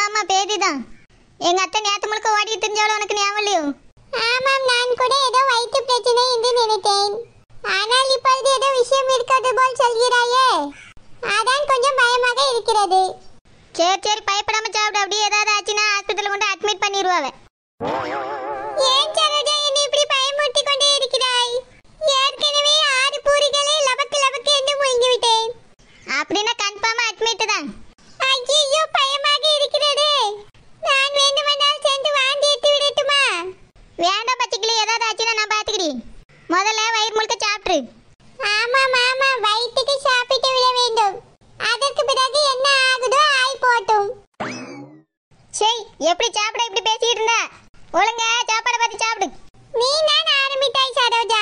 ஆமா பேதிதான் எங்க அத்தை நேத்து முழுக்க ஓடி தெரிஞ்சாலும் உனக்கு ஞாபகம் இல்லையோ ஆமாம் நான் கூட ஏதோ வயிற்று பிரச்சனை என்று நினைத்தேன் ஆனால் இப்பொழுது ஏதோ விஷயம் இருக்கிறது போல் சொல்கிறாயே அதான் கொஞ்சம் பயமாக இருக்கிறது சரி சரி பயப்படாம சாப்பிடு அப்படியே ஏதாவது ஆச்சுன்னா ஹாஸ்பிட்டல் கொண்டு அட்மிட் பண்ணிடுவாங்க ஏன் சரோஜா என்னை இப்படி பயமுறுத்தி கொண்டே இருக்கிறாய் ஏற்கனவே ஆறு பூரிகளை லபக்கு லபக்கு என்று முழுங்கி விட்டேன் அப்படின்னா கன்ஃபார்மா அட்மிட் தான் ஐயோ பயமாக இருக்கிறது நான் வேண்டுமென்றால் சென்று வாந்தி எடுத்து விடட்டுமா வேண்டாம் பச்சைக்கிளி ஏதாவது ஆச்சுன்னா நான் பாத்துக்கிறேன் முதல்ல வயிறு முழுக்க சாப்பிட்ரு ஆமாம் ஆமாம் வயிற்றுக்கு சாப்பிட்டு விட வேண்டும் அதற்கு பிறகு என்ன ஆகுதோ ஆய் போட்டும் சரி எப்படி சாப்பிட இப்படி பேசிட்டு இருந்தா ஒழுங்கா சாப்பாடை பார்த்து சாப்பிடு நீ நான் ஆரம்பித்தாய் சரோஜா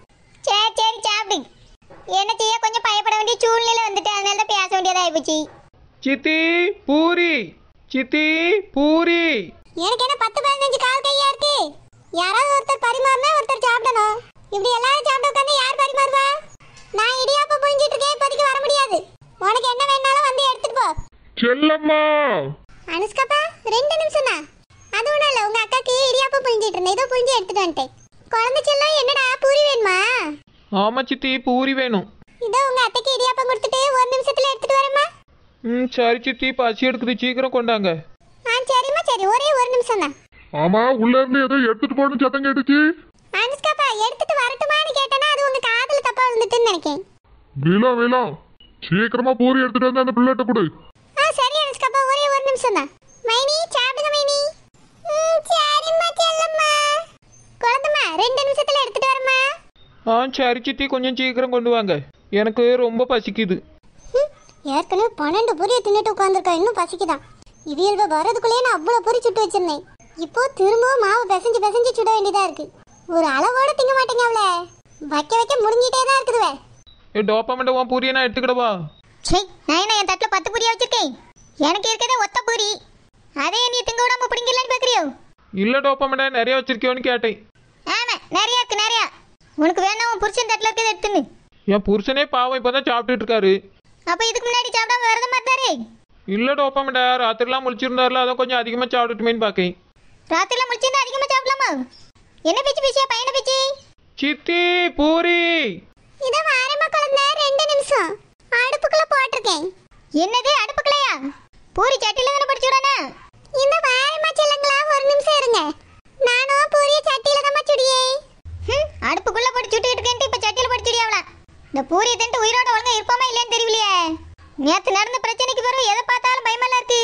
சரி சரி சாப்பிடு என்ன செய்ய கொஞ்சம் பயப்பட வேண்டிய சூழ்நிலை வந்துட்டு அதனால தான் பேச வேண்டியதா ஆயிப்போச்சு சித்தி பூரி சித்தி பூரி எனக்கு என்ன பத்து பதினஞ்சு கால் கையா இருக்கு யாராவது ஒருத்தர் பரிமாறினா ஒருத்தர் சாப்பிடணும் இப்படி எல்லாரும் சாப்பிட உட்காந்து யார் பரிமாறுவா நான் இடியாப்பம் புழிஞ்சிட்டு இருக்கேன் இப்போதைக்கு வர முடியாது உனக்கு என்ன வேணாலும் வந்து எடுத்துட்டு போ செல்லம்மா அனுஷ்காப்பா ரெண்டு நிமிஷம் தான் அது ஒன்றும் இல்லை உங்க அக்காக்கு இடியாப்பம் புழிஞ்சிட்டு இருந்தேன் ஏதோ புழிஞ்சு எடுத்துட்டு வந்துட்டேன் குழந்தை செல்லம் என்னடா பூரி வேணுமா ஆமா சித்தி பூரி வேணும் இதோ உங்க அத்தைக்கு இடியாப்பம் கொடுத்துட்டு ஒரு நிமிஷத்துல எடுத்துட்டு வரேம்மா ம் சரி சித்தி பசி எடுக்குது சீக்கிரம் கொண்டாங்க ஆ சரிம்மா சரி ஒரே ஒரு நிமிஷம் தான் ஆமா உள்ள இருந்து ஏதோ எடுத்துட்டு போகணும் சத்தம் கேட்டுச்சு அனுஷ்காப்பா எடுத்துட்டு வரட்டுமான்னு கேட்டேன்னா அது உங்க காதுல தப்பா விழுந்துட்டுன்னு நினைக்கேன் விழா விழா சீக்கிரமா பூரி எடுத்துட்டு வந்து அந்த பிள்ளைகிட்ட கொடு ஆ சரி அனுஷ்காப்பா ஒரே ஒரு நிமிஷம் தான் மைனி சாப்பிடுங்க மைனி ம் சரிம்மா செல்லம்மா குழந்தைம்மா ரெண்டு நிமிஷத்துல எடுத்துட்டு வரமா ஆ சரி சித்தி கொஞ்சம் சீக்கிரம் கொண்டு வாங்க எனக்கு ரொம்ப பசிக்குது ஏற்கனவே பன்னெண்டு பொரியை தின்னுட்டு உட்காந்துருக்கா இன்னும் பசிக்குதான் இவியல்ப வரதுக்குள்ளேயே நான் அவ்வளோ பொரி சுட்டு வச்சிருந்தேன் இப்போ திரும்பவும் மாவு பிசைஞ்சு பிசைஞ்சு சுட வேண்டியதா இருக்கு ஒரு அளவோட திங்க மாட்டேங்க அவளை வைக்க வைக்க முடிஞ்சிட்டே தான் இருக்குதுவே ஏ டோப்பாமண்ட உன் பூரியை நான் எடுத்துக்கிடவா சே நான் என்ன என் தட்டில் பத்து பூரியா வச்சிருக்கேன் எனக்கு இருக்கிறதே ஒத்த பூரி அதே நீ திங்க விடாம பிடிங்கலன்னு பார்க்குறியோ இல்ல டோப்பாமண்ட நிறைய வச்சிருக்கியோன்னு கேட்டேன் ஆமா நிறையா இருக்கு நிறையா உனக்கு வேணா உன் புருஷன் தட்டில் இருக்கிறத எடுத்துன்னு என் புருஷனே பாவம் இப்பதான் சாப்பிட்டுட்டு இருக்காரு அப்போ இதுக்கு முன்னாடி சாப்பிடாம விரதம் பார்த்தாரு இல்ல டோப்பாமண்ட ராத்திரிலாம் முழிச்சிருந்தாருல அதான் கொஞ்சம் அதிகமா சாப்பிட்டுட்டுமேன்னு பார்க்கேன் ராத்திரில முடிச்சிருந்தா அதிகமாக சாப்பிடலாமா என்ன பேச்சு பேசியா பையனை பேச்சு சித்தி பூரி இதை வாரமா குழந்தை ரெண்டு நிமிஷம் அடுப்புக்குள்ள போட்டிருக்கேன் என்னது அடுப்புக்கலையா பூரி சட்டில தானே படிச்சு விடானே இந்த வாரமா செல்லுங்களா ஒரு நிமிஷம் இருங்க நானும் பூரிய சட்டியில தான் சுடியே ஹம், அடுப்புக்குள்ள போட்டு சுட்டுக்கிட்டு இருக்கேன்ட்டு இப்ப சட்டியில போட்டு சுடியாவல இந்த பூரியை தின்ட்டு உயிரோட ஒழுங்கா இருப்போமா இல்லையான்னு தெரியலையே நேத்து நடந்த பிரச்சனைக்கு பிறகு எதை பார்த்தாலும் பயமெல்லாம் இருக்கு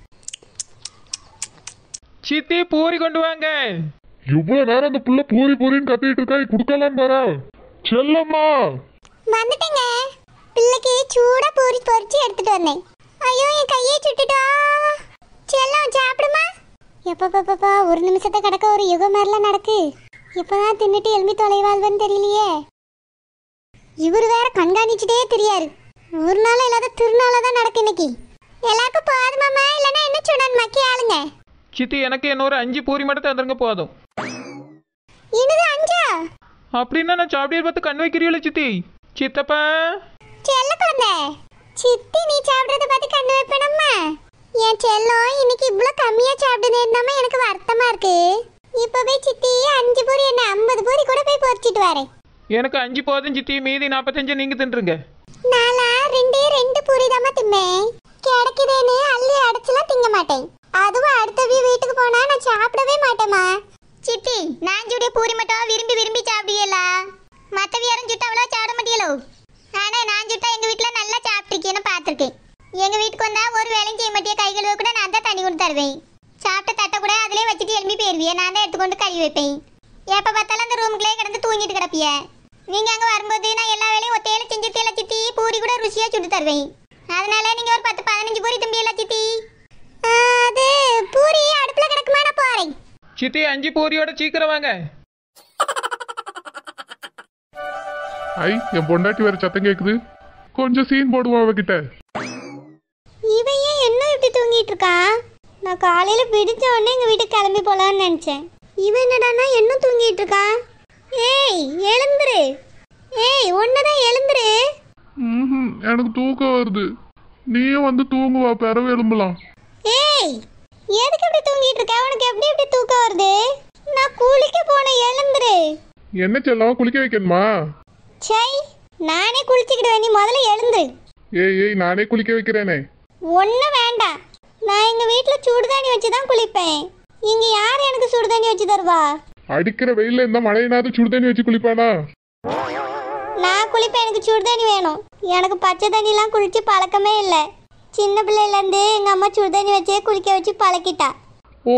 சித்தி பூரி கொண்டு வாங்க இவ்வளவு நேரம் அந்த புள்ள பூரி பூரின்னு கத்திட்டு இருக்கா குடுக்கலாம் பாரா செல்லம்மா வந்துட்டேங்க பிள்ளைக்கு சூடா பூரி பொரிச்சு எடுத்துட்டு வந்தேன் ஐயோ என் கையே சுட்டுட்டா செல்லம் சாப்பிடுமா எப்பப்பப்பா ஒரு நிமிஷத்தை கிடக்க ஒரு யுகம் மாதிரிலாம் நடக்கு இப்பதான் தின்னுட்டு எலும்பி தொலைவாழ்வன்னு தெரியலையே இவர் வேற கண்காணிச்சுட்டே தெரியாரு ஒரு நாள் இல்லாத திருநாளா தான் நடக்கு இன்னைக்கு எல்லாருக்கும் போதுமாமா இல்லைன்னா என்ன சொன்னான் மக்கி ஆளுங்க சித்தி எனக்கு என்ன ஒரு அஞ்சு பூரி மட்டும் தந்துருங்க போதும் இனிது அஞ்சா அப்படின்னா நான் சாப்பிட்டே பார்த்து கண் வைக்கிறீங்களா சித்தி சித்தப்பா செல்ல குழந்தை சித்தி நீ சாப்பிடுறத பார்த்து கண்ணு வைப்பேனம்மா என் செல்லம் இன்னைக்கு இவ்வளோ கம்மியா சாப்பிடுனேன்னாம எனக்கு வருத்தமா இருக்கு இப்பவே சித்தி அஞ்சு பூரி என்ன ஐம்பது பூரி கூட போய் பொரிச்சிட்டு வரேன் எனக்கு அஞ்சு போதும் சித்தி மீதி நாற்பத்தஞ்சு நீங்க தின்றுங்க நாளா ரெண்டே ரெண்டு பூரி தாம்மா திம்பேன் கிடைக்குதேன்னு அள்ளி அடைச்சுலாம் திங்க மாட்டேன் அதுவும் அடுத்தவி வீட்டுக்கு போனா நான் சாப்பிடவே மாட்டேம்மா சித்தி நான் சுடிய பூரி மட்டும் விரும்பி விரும்பி சாப்பிடுவீங்களா மற்றவி யாரும் சுட்டா அவ்வளோ சாப்பிட மாட்டீங்களோ ஆனா நான் சுட்டா எங்க வீட்ல நல்லா சாப்பிட்டுருக்கேன்னு பார்த்துருக்கேன் எங்க வீட்டுக்கு வந்தா ஒரு வேலையும் செய்ய மாட்டிய கை கழுவ கூட நான் தான் தண்ணி கொடுத்து தருவேன் சாப்பிட்ட தட்டை கூட அதிலே வச்சுட்டு எழுப்பி போயிருவிய நான் தான் எடுத்துக்கொண்டு கழுவி வைப்பேன் எப்ப பார்த்தாலும் அந்த ரூமுக்குள்ளே கிடந்து தூங்கிட்டு கிடப்பிய நீங்க அங்க வரும்போது நான் எல்லா வேலையும் ஒத்தையில செஞ்சுட்டு சித்தி பூரி கூட ருசியா சுட்டு தருவேன் அதனால நீங்க ஒரு பத்து பதினஞ்சு பூரி தம்பியல சித்தி அது பூரி அடுப்புல கிடக்குமா நான் போறேன் சித்தி அஞ்சு பூரியோட சீக்கிரம் வாங்க ஐ என் பொண்டாட்டி வேற சத்தம் கேக்குது கொஞ்சம் சீன் போடுவா அவகிட்ட இவன் ஏன் என்ன இப்படி தூங்கிட்டு இருக்கா நான் காலையில பிடிச்ச உடனே எங்க வீட்டுக்கு கிளம்பி போலான்னு நினைச்சேன் இவன் என்னடான்னா என்ன தூங்கிட்டு இருக்கா ஏய் எழுந்துரு ஏய் ஒன்னதான் எழுந்துரு ம்ஹும், எனக்கு தூக்கம் வருது நீயும் வந்து தூங்குவா பிறவு எலும்பலாம் ஏய் எதுக்கு இப்படி தூங்கிட்டு இருக்க உனக்கு எப்படி இப்படி தூக்கம் வருது நான் குளிக்க போனேன் எழுந்துரு என்ன செல்லம் குளிக்க வைக்கணுமா சை நானே குளிச்சுக்கிடுவேன் நீ முதல்ல எழுந்து ஏய் ஏய் நானே குளிக்க வைக்கிறேனே ஒன்றும் வேண்டாம் நான் எங்கள் வீட்டில் சுடுதண்ணி வச்சு தான் குளிப்பேன் இங்கே யார் எனக்கு சுடுதண்ணி வச்சு தருவா அடிக்கிற வெயில்ல இந்த மழையினாவது சுடு தண்ணி வச்சு குளிப்பானா நான் குளிப்பேன் எனக்கு சுடுதண்ணி வேணும் எனக்கு பச்சை தண்ணிலாம் குளிச்சு பழக்கமே இல்லை சின்ன பிள்ளையிலேருந்து எங்கள் அம்மா சுடுதண்ணி வச்சே குளிக்க வச்சு பழக்கிட்டா ஓ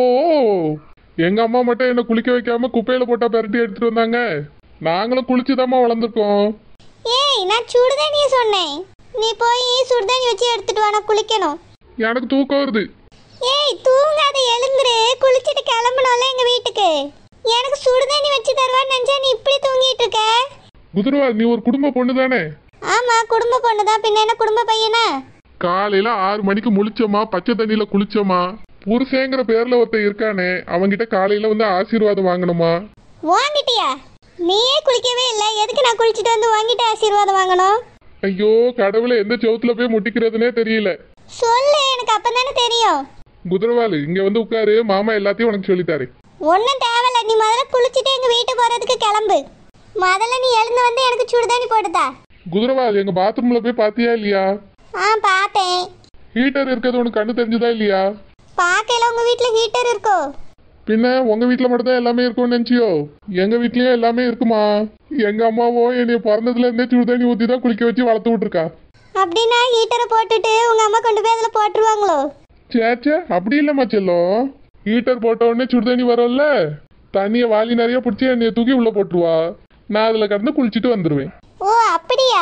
எங்க அம்மா மட்டும் என்ன குளிக்க வைக்காம குப்பையில போட்டா பெரட்டி எடுத்துட்டு வந்தாங்க நாங்களும் குளிச்சுதாம்மா வளர்ந்துருக்கோம் ஏய் நான் சுடுதண்ணியை சொன்னேன் நீ போய் சுடுதண்ணி வச்சு எடுத்துட்டு வா நான் குளிக்கணும் எனக்கு தூக்கம் வருது ஏய் தூங்காத எழுந்துரு குளிச்சுட்டு கிளம்பணும்ல எங்க வீட்டுக்கு எனக்கு சுடுதண்ணி வச்சு தருவான்னு நினைச்சா நீ இப்படி தூங்கிட்டு இருக்க குதிரவாள் நீ ஒரு குடும்ப பொண்ணு தானே ஆமா குடும்ப பொண்ணு தான் பின்ன என்ன குடும்ப பையனா காலையில ஆறு மணிக்கு முழிச்சோமா பச்சை தண்ணியில குளிச்சோமா புருஷங்கிற பேர்ல ஒருத்தன் இருக்கானே அவன்கிட்ட காலையில வந்து ஆசீர்வாதம் வாங்கணுமா வாங்கிட்டியா நீயே குளிக்கவே இல்லை எதுக்கு நான் குளிச்சுட்டு வந்து வாங்கிட்டு ஆசீர்வாதம் வாங்கணும் ஐயோ கடவுளை எந்த செவுத்துல போய் முட்டிக்கிறதுனே தெரியல சொல்லு எனக்கு அப்பதானே தெரியும் குதிரவாள் இங்க வந்து உட்காரு மாமா எல்லாத்தையும் உனக்கு சொல்லித்தாரு ஒன்றும் தேவையில்ல நீ முதல்ல குளிச்சுட்டு எங்க வீட்டுக்கு போறதுக்கு கிளம்பு முதல்ல நீ எழுந்து வந்து எனக்கு சுடுதண்ணி போட்டுதா குதிரவாள் எங்க பாத்ரூம்ல போய் பாத்தியா இல்லையா ஆ பார்த்தேன் ஹீட்டர் இருக்கிறது உனக்கு கண்ணு தெரிஞ்சதா இல்லையா பார்க்கல உங்க வீட்டில் ஹீட்டர் இருக்கோ பின்ன உங்க வீட்ல மட்டும் தான் எல்லாமே இருக்கும்னு நினைச்சியோ எங்க வீட்லயும் எல்லாமே இருக்குமா எங்க அம்மாவோ என்னைய பிறந்ததுல இருந்தே சுடுதண்ணி ஊத்தி தான் குளிக்க வச்சு வளர்த்து விட்டுருக்கா அப்படின்னா ஹீட்டரை போட்டுட்டு உங்க அம்மா கொண்டு போய் அதில் போட்டுருவாங்களோ சேச்சே அப்படி இல்லம்மா செல்லம் ஹீட்டர் போட்ட உடனே சுடுதண்ணி வரும்ல தண்ணியை வாளி நிறைய பிடிச்சி என்னைய தூக்கி உள்ள போட்டுருவா நான் அதுல கடந்து குளிச்சுட்டு வந்துருவேன் ஓ அப்படியா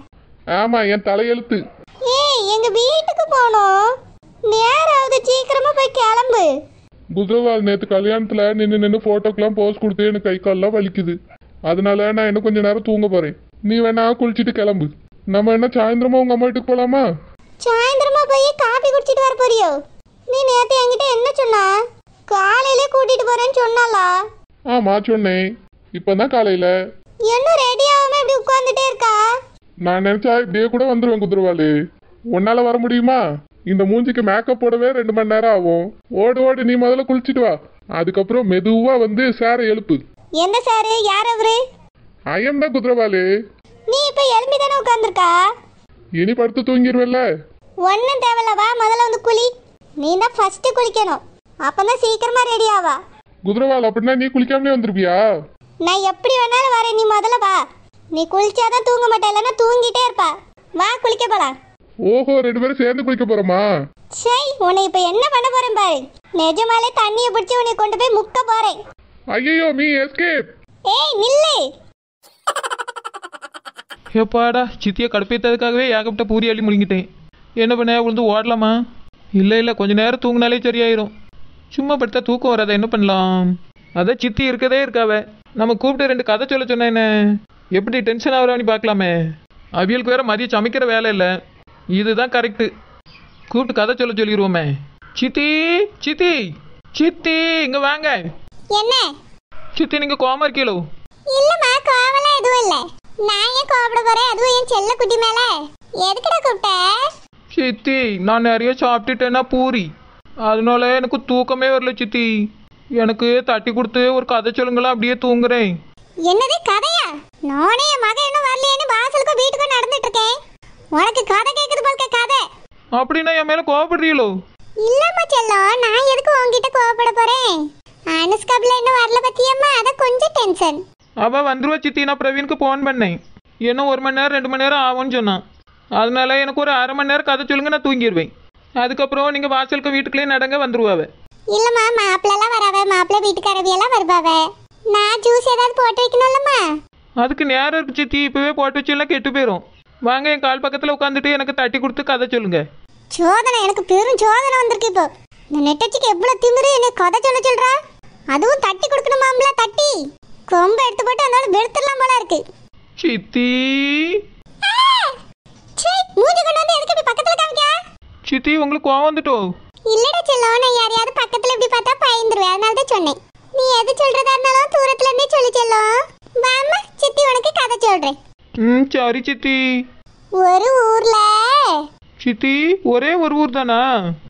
ஆமா என் தலையெழுத்து ஏய் எங்க வீட்டுக்கு போகணும் நேராவது சீக்கிரமா போய் கிளம்பு குதிரவாள் நேத்து கல்யாணத்துல நின்று நின்று போட்டோக்கெல்லாம் போஸ் கொடுத்து எனக்கு கை கால்லாம் வலிக்குது அதனால நான் இன்னும் கொஞ்ச நேரம் தூங்க போறேன் நீ வேணா குளிச்சுட்டு கிளம்பு நம்ம என்ன சாயந்தரமா உங்க அம்மா வீட்டுக்கு போலாமா சாயந்தரமா போய் காபி குடிச்சிட்டு வர போறியோ நீ நேத்து என்கிட்ட என்ன சொன்னா காலையிலே கூட்டிட்டு போறேன்னு சொன்னாலா ஆமா சொன்னேன் இப்பதான் காலையில இன்னும் ரெடி ஆகாம இப்படி உட்கார்ந்துட்டே இருக்கா நான் நினைச்சா இப்படியே கூட வந்துருவேன் குதிரவாளு உன்னால வர முடியுமா இந்த மூஞ்சிக்கு மேக்கப் போடவே ரெண்டு மணி நேரம் ஆகும் ஓடு ஓடு நீ முதல்ல குளிச்சுட்டு வா அதுக்கப்புறம் மெதுவா வந்து சேர எழுப்பு எந்த சாரு யார் அவரு ஐயம் தான் குதிரவாளு நீ இப்ப எழும்பி தானே உட்காந்துருக்கா இனி படுத்து தூங்கிடுவேல்ல ஒன்றும் தேவையில்ல வா முதல்ல வந்து குளி நீ தான் ஃபர்ஸ்ட் குளிக்கணும் அப்பதான் சீக்கிரமா ரெடி ஆவா குதிரவாள் அப்படின்னா நீ குளிக்காமலே வந்துருப்பியா நான் எப்படி வேணாலும் வரேன் நீ முதல்ல வா நீ குளிச்சாதான் தூங்க மாட்டே இல்லைன்னா தூங்கிட்டே இருப்பா வா குளிக்க போலாம் ஓஹோ ரெண்டு பேரும் சேர்ந்து குளிக்க போறோமா சை உன்னை இப்ப என்ன பண்ண போறேன் பாரு நிஜமாலே தண்ணியை பிடிச்சி உன்னை கொண்டு போய் முக்க போறேன் ஐயோ மீ எஸ்கேப் ஏய் நில்லு ஏப்பாடா சித்தியை கடுப்பேற்றதுக்காகவே ஏகப்பட்ட பூரி அள்ளி முழுங்கிட்டேன் என்ன பண்ண விழுந்து ஓடலாமா இல்லை இல்லை கொஞ்ச நேரம் தூங்கினாலே சரியாயிரும் சும்மா படுத்தா தூக்கம் வராத என்ன பண்ணலாம் அதான் சித்தி இருக்கதே இருக்காவ நம்ம கூப்பிட்டு ரெண்டு கதை சொல்ல சொன்னா என்ன எப்படி டென்ஷன் ஆகுறான்னு பார்க்கலாமே அவியலுக்கு வேற மதியம் சமைக்கிற வேலை இல்லை இதுதான் கரெக்டு கூப்பிட்டு கதை சொல்ல சொல்லிடுவோமே சித்தி சித்தி சித்தி இங்கே வாங்க என்ன சித்தி நீங்கள் கோமா இருக்கீங்களோ இல்லம்மா கோவலாம் எதுவும் இல்ல நான் ஏன் கோவப்பட போறேன் அதுவும் என் செல்ல குட்டி மேல எதுக்குடா கூப்பிட்ட சித்தி நான் நிறைய சாப்பிட்டுட்டேன்னா பூரி அதனால எனக்கு தூக்கமே வரல சித்தி எனக்கு தட்டி கொடுத்து ஒரு கதை சொல்லுங்களா அப்படியே தூங்குறேன் என்னது கதையா நானே என் மகன் இன்னும் வரலையேன்னு வாசலுக்கும் வீட்டுக்கும் நடந்துட்டு இருக்கேன் உனக்கு கதை கேக்குது போல கதை அப்படின்னா என் மேலே கோவப்படுறீங்களோ இல்லம்மா செல்லம் நான் எதுக்கு உன்கிட்ட கோவப்பட போறேன் அனுஷ்காப்ல இன்னும் வரல பத்தியம்மா அத கொஞ்சம் டென்ஷன் அவள் வந்துருவா சித்தி நான் பிரவீனுக்கு ஃபோன் பண்ணேன் இன்னும் ஒரு மணி நேரம் ரெண்டு மணி நேரம் ஆகும்னு சொன்னான் அதனால எனக்கு ஒரு அரை மணி நேரம் கதை சொல்லுங்க நான் தூங்கிடுவேன் அதுக்கப்புறம் நீங்கள் வாசலுக்கு வீட்டுக்குள்ளேயே நடங்க வந்துருவாவ இல்லம்மா மாப்பிள்ளலாம் வராவ மாப்பிள்ளை வீட்டுக்காரவியெல்லாம் வருவாவ நான் ஜூஸ் ஏதாவது போட்டு வைக்கணும்லம்மா அதுக்கு நேரம் இருக்கு சித்தி இப்போவே போட்டு வச்சுலாம் கெட்டு போயிடும் வாங்க என் கால் பக்கத்தில் உட்காந்துட்டு எனக்கு தட்டி கொடுத்து கதை சொல்லுங்க சோதனை எனக்கு பெரும் சோதனை வந்திருக்கு இப்போ இந்த நெட்டச்சிக்கு எவ்வளவு திமிரு என்ன கதை சொல்ல சொல்றா அதுவும் தட்டி கொடுக்கணுமாம்ல தட்டி கொம்ப எடுத்து போட்டு அதோட வெளுத்துடலாம் போல இருக்கு சித்தி சீ, மூஞ்சி கொண்டு வந்து எதுக்கு இப்படி பக்கத்துல காமிக்க சித்தி உங்களுக்கு கோவம் வந்துட்டோ இல்லடா செல்லம் நான் யாரையாவது பக்கத்துல இப்படி பார்த்தா பயந்துருவேன் அதனால தான் சொன்னேன் நீ எது சொல்றதா இருந்தாலும் தூரத்துல இருந்தே சொல்லி செல்லம் வாம்மா சித்தி உனக்கு கதை சொல்றேன் ம் சரி சித்தி ஒரு ஊர்ல சித்தி ஒரே ஒரு ஊர் தானா